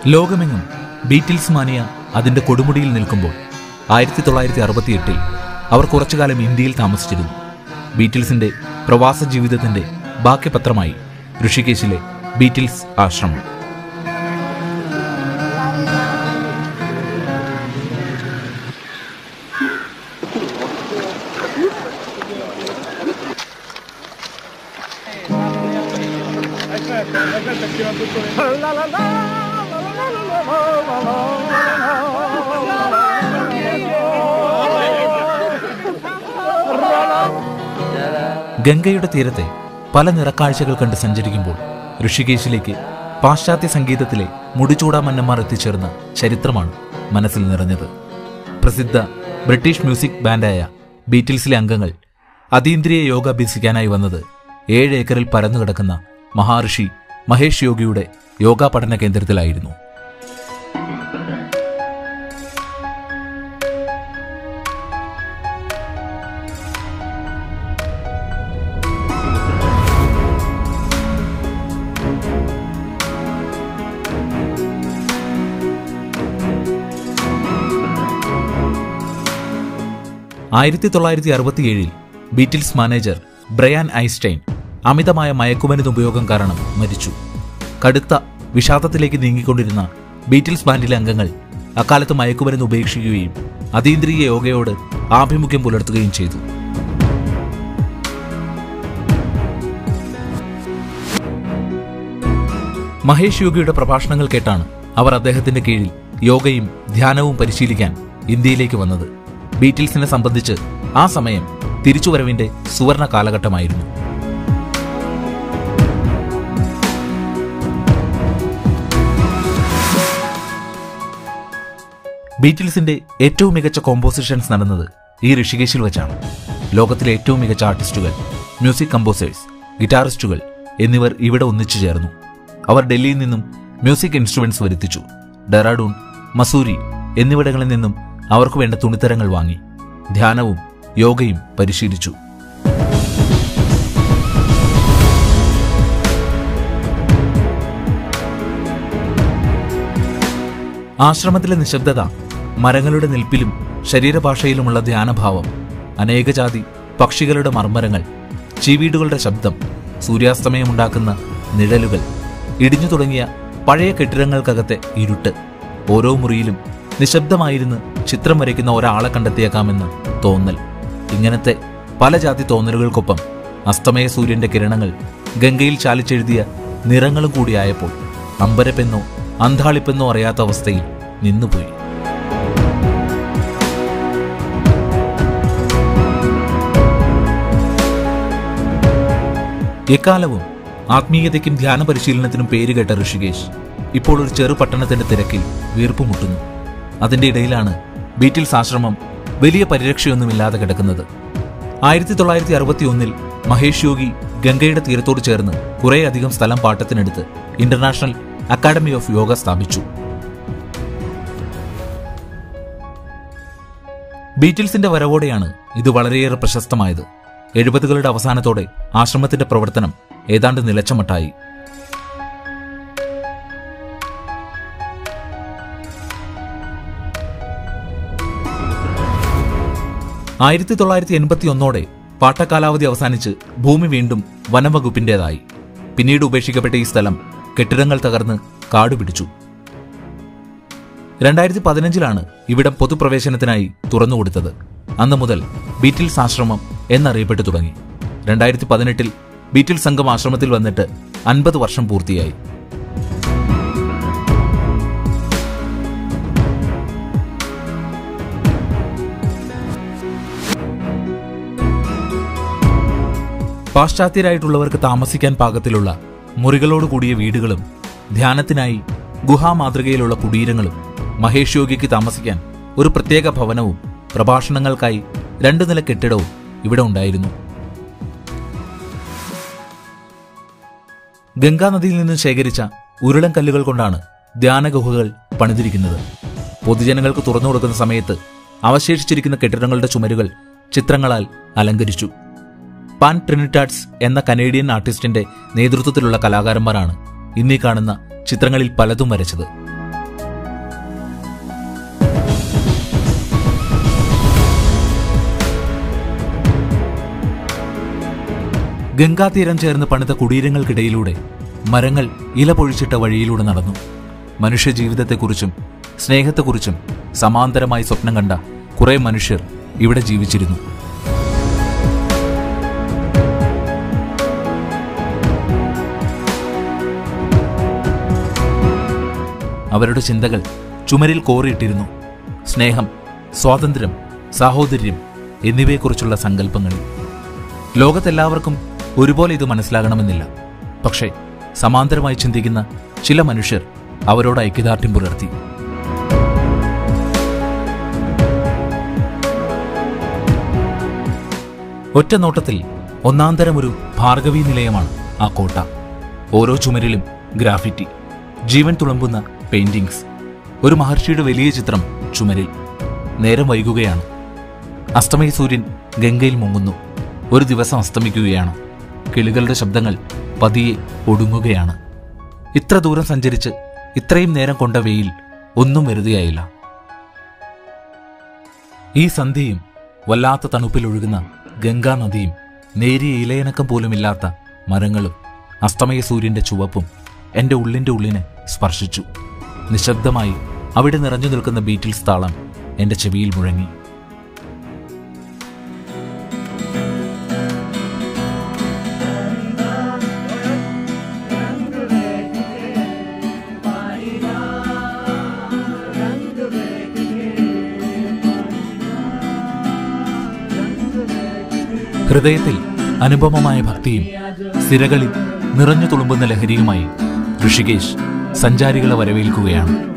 ലോകമെങ്ങും ബീറ്റിൽസ് മാനിയ അതിന്റെ കൊടുമുടിയിൽ നിൽക്കുമ്പോൾ ആയിരത്തി തൊള്ളായിരത്തി അറുപത്തിയെട്ടിൽ അവർ കുറച്ചുകാലം ഇന്ത്യയിൽ താമസിച്ചിരുന്നു ബീറ്റിൽസിന്റെ പ്രവാസ ജീവിതത്തിന്റെ ബാക്കിപത്രമായി ഋഷികേശിലെ ബീറ്റിൽസ് ആശ്രമം ഗംഗയുടെ തീരത്തെ പല നിറക്കാഴ്ചകൾ കണ്ട് സഞ്ചരിക്കുമ്പോൾ ഋഷികേശിലേക്ക് പാശ്ചാത്യ സംഗീതത്തിലെ മുടിചൂടാ മന്നന്മാർ എത്തിച്ചേർന്ന ചരിത്രമാണ് മനസ്സിൽ നിറഞ്ഞത് പ്രസിദ്ധ ബ്രിട്ടീഷ് മ്യൂസിക് ബാൻഡായ ബീറ്റിൽസിലെ അംഗങ്ങൾ അതീന്ദ്രിയ യോഗ അഭ്യസിക്കാനായി വന്നത് ഏഴ് ഏക്കറിൽ പരന്നു കിടക്കുന്ന മഹാഋഷി മഹേഷ് യോഗിയുടെ യോഗാ പഠന കേന്ദ്രത്തിലായിരുന്നു ആയിരത്തി തൊള്ളായിരത്തി അറുപത്തിയേഴിൽ ബീറ്റിൽസ് മാനേജർ ബ്രയാൻ ഐൻസ്റ്റൈൻ അമിതമായ മയക്കുമരുന്ന് ഉപയോഗം കാരണം മരിച്ചു കടുത്ത വിഷാദത്തിലേക്ക് നീങ്ങിക്കൊണ്ടിരുന്ന ബീറ്റിൽസ് ബാൻഡിലെ അംഗങ്ങൾ അക്കാലത്ത് മയക്കുമരുന്ന് ഉപേക്ഷിക്കുകയും അതീന്ദ്രിയ യോഗയോട് ആഭിമുഖ്യം പുലർത്തുകയും ചെയ്തു മഹേഷ് യോഗിയുടെ പ്രഭാഷണങ്ങൾ കേട്ടാണ് അവർ അദ്ദേഹത്തിന്റെ കീഴിൽ യോഗയും ധ്യാനവും പരിശീലിക്കാൻ ഇന്ത്യയിലേക്ക് വന്നത് ബീറ്റിൽസിനെ സംബന്ധിച്ച് ആ സമയം തിരിച്ചുവരവിന്റെ സുവർണ കാലഘട്ടമായിരുന്നു ബീറ്റിൽസിന്റെ ഏറ്റവും മികച്ച കോമ്പോസിഷൻസ് നടന്നത് ഈ ഋഷികേശിൽ വെച്ചാണ് ലോകത്തിലെ ഏറ്റവും മികച്ച ആർട്ടിസ്റ്റുകൾ മ്യൂസിക് കമ്പോസേഴ്സ് ഗിറ്റാറിസ്റ്റുകൾ എന്നിവർ ഇവിടെ ഒന്നിച്ചു ചേർന്നു അവർ ഡൽഹിയിൽ നിന്നും മ്യൂസിക് ഇൻസ്ട്രുമെന്റ്സ് വരുത്തിച്ചു ഡെറാഡൂൺ മസൂരി എന്നിവിടങ്ങളിൽ നിന്നും അവർക്ക് വേണ്ട തുണിത്തരങ്ങൾ വാങ്ങി ധ്യാനവും യോഗയും പരിശീലിച്ചു ആശ്രമത്തിലെ നിശബ്ദത മരങ്ങളുടെ നിൽപ്പിലും ശരീരഭാഷയിലുമുള്ള ധ്യാനഭാവം അനേകജാതി പക്ഷികളുടെ മർമ്മരങ്ങൾ ചീവീടുകളുടെ ശബ്ദം സൂര്യാസ്തമയമുണ്ടാക്കുന്ന നിഴലുകൾ ഇടിഞ്ഞു തുടങ്ങിയ പഴയ കെട്ടിടങ്ങൾക്കകത്തെ ഇരുട്ട് ഓരോ മുറിയിലും നിശബ്ദമായിരുന്ന് ചിത്രം വരയ്ക്കുന്ന ഒരാളെ കണ്ടെത്തിയേക്കാമെന്ന് തോന്നൽ ഇങ്ങനത്തെ പല ജാതി തോന്നലുകൾക്കൊപ്പം അസ്തമയ സൂര്യന്റെ കിരണങ്ങൾ ഗംഗയിൽ ചാലിച്ചെഴുതിയ നിറങ്ങളും കൂടിയായപ്പോൾ അമ്പരപ്പെന്നോ അന്താളിപ്പെന്നോ അറിയാത്ത അവസ്ഥയിൽ നിന്നുപോയി എക്കാലവും ആത്മീയതയ്ക്കും ധ്യാന പരിശീലനത്തിനും പേരുകേട്ട ഋഷികേശ് ഇപ്പോൾ ഒരു ചെറു പട്ടണത്തിന്റെ തിരക്കിൽ വീർപ്പുമുട്ടുന്നു അതിന്റെ ഇടയിലാണ് ബീറ്റിൽസ് ആശ്രമം വലിയ പരിരക്ഷയൊന്നുമില്ലാതെ കിടക്കുന്നത് ആയിരത്തി തൊള്ളായിരത്തി അറുപത്തി ഒന്നിൽ മഹേഷ് യോഗി ഗംഗയുടെ തീരത്തോട് ചേർന്ന് കുറേയധികം സ്ഥലം പാട്ടത്തിനെടുത്ത് ഇന്റർനാഷണൽ അക്കാദമി ഓഫ് യോഗ സ്ഥാപിച്ചു ബീറ്റിൽസിന്റെ വരവോടെയാണ് ഇത് വളരെയേറെ പ്രശസ്തമായത് എഴുപതുകളുടെ അവസാനത്തോടെ ആശ്രമത്തിന്റെ പ്രവർത്തനം ഏതാണ്ട് നിലച്ചമട്ടായി ആയിരത്തി തൊള്ളായിരത്തി എൺപത്തി ഒന്നോടെ പാട്ടക്കാലാവധി അവസാനിച്ച് ഭൂമി വീണ്ടും വനംവകുപ്പിന്റേതായി പിന്നീട് ഉപേക്ഷിക്കപ്പെട്ട ഈ സ്ഥലം കെട്ടിടങ്ങൾ തകർന്ന് കാടുപിടിച്ചു രണ്ടായിരത്തി പതിനഞ്ചിലാണ് ഇവിടം പൊതുപ്രവേശനത്തിനായി തുറന്നുകൊടുത്തത് അന്ന് മുതൽ ബീറ്റിൽസ് ആശ്രമം എന്നറിയപ്പെട്ടു തുടങ്ങി രണ്ടായിരത്തി പതിനെട്ടിൽ ബീറ്റിൽ സംഘം ആശ്രമത്തിൽ വന്നിട്ട് അൻപത് വർഷം പൂർത്തിയായി പാശ്ചാത്യരായിട്ടുള്ളവർക്ക് താമസിക്കാൻ പാകത്തിലുള്ള മുറികളോട് കൂടിയ വീടുകളും ധ്യാനത്തിനായി ഗുഹാമാതൃകയിലുള്ള കുടീരങ്ങളും മഹേഷ് യോഗിക്ക് താമസിക്കാൻ ഒരു പ്രത്യേക ഭവനവും പ്രഭാഷണങ്ങൾക്കായി രണ്ടു നില കെട്ടിടവും ഇവിടെ ഉണ്ടായിരുന്നു ഗംഗാനദിയിൽ നിന്ന് ശേഖരിച്ച ഉരുളൻ കല്ലുകൾ കൊണ്ടാണ് ധ്യാനഗുഹകൾ പണിതിരിക്കുന്നത് പൊതുജനങ്ങൾക്ക് തുറന്നു കൊടുക്കുന്ന സമയത്ത് അവശേഷിച്ചിരിക്കുന്ന കെട്ടിടങ്ങളുടെ ചുമരുകൾ ചിത്രങ്ങളാൽ അലങ്കരിച്ചു പാൻ ട്രിനിറ്റാഡ്സ് എന്ന കനേഡിയൻ ആർട്ടിസ്റ്റിന്റെ നേതൃത്വത്തിലുള്ള കലാകാരന്മാരാണ് ഇന്നീ കാണുന്ന ചിത്രങ്ങളിൽ പലതും വരച്ചത് ഗംഗാതീരം ചേർന്ന് പണിത കുടീരങ്ങൾക്കിടയിലൂടെ മരങ്ങൾ ഇല പൊഴിച്ചിട്ട വഴിയിലൂടെ നടന്നു മനുഷ്യജീവിതത്തെക്കുറിച്ചും സ്നേഹത്തെക്കുറിച്ചും സമാന്തരമായി സ്വപ്നം കണ്ട കുറെ മനുഷ്യർ ഇവിടെ ജീവിച്ചിരുന്നു അവരുടെ ചിന്തകൾ ചുമരിൽ കോറിയിട്ടിരുന്നു സ്നേഹം സ്വാതന്ത്ര്യം സാഹോദര്യം എന്നിവയെക്കുറിച്ചുള്ള സങ്കല്പങ്ങളിൽ ലോകത്തെല്ലാവർക്കും ഒരുപോലെ ഇത് മനസ്സിലാകണമെന്നില്ല പക്ഷേ സമാന്തരമായി ചിന്തിക്കുന്ന ചില മനുഷ്യർ അവരോട് ഐക്യദാർഢ്യം പുലർത്തി ഒറ്റ നോട്ടത്തിൽ ഒന്നാന്തരം ഒരു ഭാർഗവീ നിലയമാണ് ആ കോട്ട ഓരോ ചുമരിലും ഗ്രാഫിറ്റി ജീവൻ തുളുമ്പുന്ന പെയിന്റിങ്സ് ഒരു മഹർഷിയുടെ വലിയ ചിത്രം ചുമരിൽ നേരം വൈകുകയാണ് അസ്തമയ സൂര്യൻ ഗംഗയിൽ മുങ്ങുന്നു ഒരു ദിവസം അസ്തമിക്കുകയാണ് കിളികളുടെ ശബ്ദങ്ങൾ പതിയെ ഒടുങ്ങുകയാണ് ഇത്ര ദൂരം സഞ്ചരിച്ച് ഇത്രയും നേരം കൊണ്ട വെയിൽ ഒന്നും വെറുതെയായില്ല ഈ സന്ധ്യയും വല്ലാത്ത തണുപ്പിലൊഴുകുന്ന ഗംഗാ നദിയും നേരിയ ഇലയനക്കം പോലുമില്ലാത്ത മരങ്ങളും അസ്തമയ സൂര്യന്റെ ചുവപ്പും എന്റെ ഉള്ളിന്റെ ഉള്ളിനെ സ്പർശിച്ചു നിശബ്ദമായി അവിടെ നിറഞ്ഞു നിൽക്കുന്ന ബീറ്റിൽസ് താളം എന്റെ ചെവിയിൽ മുഴങ്ങി ഹൃദയത്തിൽ അനുപമമായ ഭക്തിയും സിരകളിൽ നിറഞ്ഞു തുളുമ്പുന്ന ലഹരിയുമായി ഋഷികേശ് സഞ്ചാരികളെ വരവേൽക്കുകയാണ്